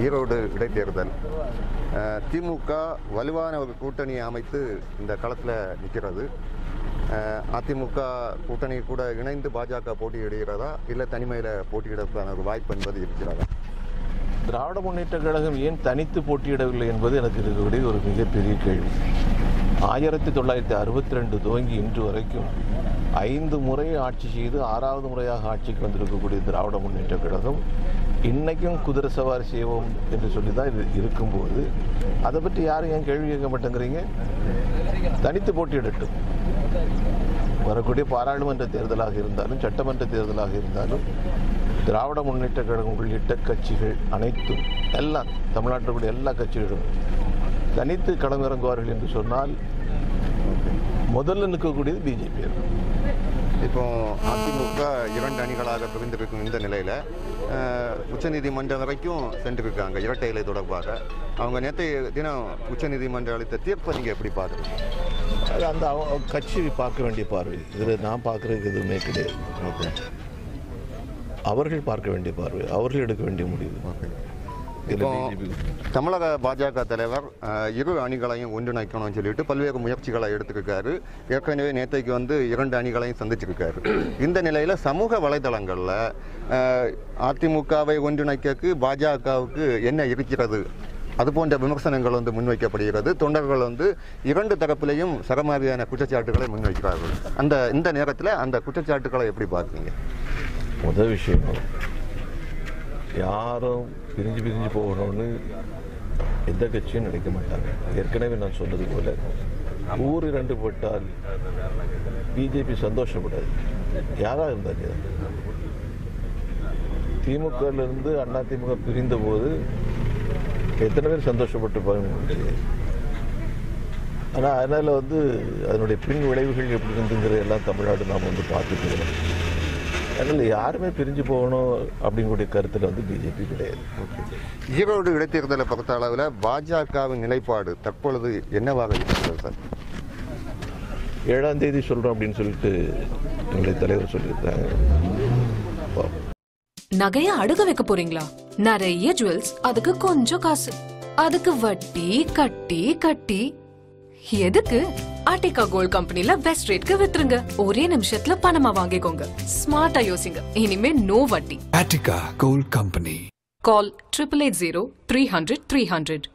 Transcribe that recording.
ஈரோடு இடைத்தேர்தல் அஹ், திமுக வலுவான ஒரு கூட்டணியை அமைத்து இந்த களத்தில் நிற்கிறது அஹ், அதிமுக கூட்டணி கூட இணைந்து பாஜக போட்டியிடுகிறதா இல்லை தனிமையில் போட்டியிடறதுக்கான ஒரு வாய்ப்பு என்பது இருக்கிறதா திராவிட முன்னேற்ற கழகம் ஏன் தனித்து போட்டியிடவில்லை என்பது எனக்கு இருக்கக்கூடிய ஒரு மிகப்பெரிய கேள்வி ஆயிரத்தி தொள்ளாயிரத்தி அறுபத்தி ரெண்டு துவங்கி இன்று வரைக்கும் ஐந்து முறை ஆட்சி செய்து ஆறாவது முறையாக ஆட்சிக்கு வந்திருக்கக்கூடிய திராவிட முன்னேற்ற கழகம் இன்னைக்கும் குதிரை சவாரி செய்வோம் என்று சொல்லி தான் இது இருக்கும்போது அதை பற்றி யாரும் ஏன் கேள்வி கேட்க மாட்டேங்கிறீங்க தனித்து போட்டியிடட்டும் வரக்கூடிய பாராளுமன்ற தேர்தலாக இருந்தாலும் சட்டமன்ற தேர்தலாக இருந்தாலும் திராவிட முன்னேற்ற கழகம் உள்ளிட்ட கட்சிகள் அனைத்தும் எல்லாம் தமிழ்நாட்டில் கூடிய எல்லா கட்சிகளும் தனித்து களமிறங்குவார்கள் என்று சொன்னால் முதல்ல நிற்கக்கூடியது பிஜேபி இப்போ அதிமுக இரண்டு அணிகளாக பிரிந்திருக்கும் இந்த நிலையில் உச்சநீதிமன்றம் வரைக்கும் சென்றிருக்காங்க இரட்டை இலை தொடர்பாக அவங்க நேற்றைய தினம் உச்சநீதிமன்றம் அளித்த தீர்ப்பை நீங்கள் எப்படி பார்க்குறீங்க அது அந்த அவ- கட்சி பார்க்க வேண்டிய பார்வை இதில் நான் பார்க்குறதுக்கு எதுவுமே கிடையாது ஓகே அவர்கள் பார்க்க வேண்டிய பார்வை அவர்கள் எடுக்க வேண்டிய முடிவு ஓகே இதில் இப்போ பிஜேபி தமிழக பாஜக தலைவர் அஹ், இரு அணிகளையும் ஒன்றிணைக்கணும்னு சொல்லிட்டு பல்வேறு முயற்சிகளை எடுத்திருக்காரு ஏற்கனவே நேற்றைக்கு வந்து இரண்டு அணிகளையும் சந்திச்சிருக்காரு இந்த நிலையில் சமூக வலைதளங்களில் அதிமுகவை ஒன்றிணைக்கக்கு பாஜகவுக்கு என்ன இருக்கிறது அது போன்ற விமர்சனங்கள் வந்து முன்வைக்கப்படுகிறது தொண்டர்கள் வந்து இரண்டு தரப்பிலையும் சரமாரியான குற்றச்சாட்டுகளை முன்வைக்கிறார்கள் அந்த இந்த நேரத்தில் அந்த குற்றச்சாட்டுகளை எப்படி பார்க்குறீங்க முதல் விஷயம் யாரும் பிரிஞ்சு பிரிஞ்சு போகணும்னு எந்த கட்சியும் நினைக்க மாட்டாங்க ஏற்கனவே நான் சொன்னது போல ஊர் இரண்டு போட்டால் பிஜேபி சந்தோஷப்படாது யாராக இருந்தாங்க திமுகலேருந்து அண்ணா திமுக பிரிந்த போது எத்தனை பேர் சந்தோஷப்பட்டு ஆனால் அதனால் வந்து அதனுடைய பின் விளைவுகள் எப்படி இருந்துங்கிற எல்லாம் தமிழ்நாடு நாம் வந்து பார்த்துட்டு இருக்கிறோம் அதனால் யாருமே பிரிஞ்சு போகணும் அப்படிங்கக்கூடிய கருத்தில் வந்து பிஜேபி கிடையாது ஈரோடு இடைத்தேர்தலை பொறுத்த அளவில் பாஜகவின் நிலைப்பாடு தற்பொழுது என்னவாக இருக்கிறது சார் ஏழாம் தேதி சொல்கிறோம் அப்படின்னு சொல்லிட்டு எங்களுடைய தலைவர் சொல்லியிருக்காங்க பார்ப்போம். நகைய அடுக வைக்க போறீங்களா நிறைய ஜுவல்ஸ் அதுக்கு கொஞ்சம் காசு அதுக்கு வட்டி கட்டி கட்டி எதுக்கு ஆர்டிகா கோல்ட் கம்பெனில பெஸ்ட் ரேட்க்கு வித்துருங்க ஒரே நிமிஷத்துல பணமா வாங்கிக்கோங்க ஸ்மார்ட்டா யோசிங்க இனிமே நோ வட்டி Attica Gold Company. Call triple eight zero three hundred three hundred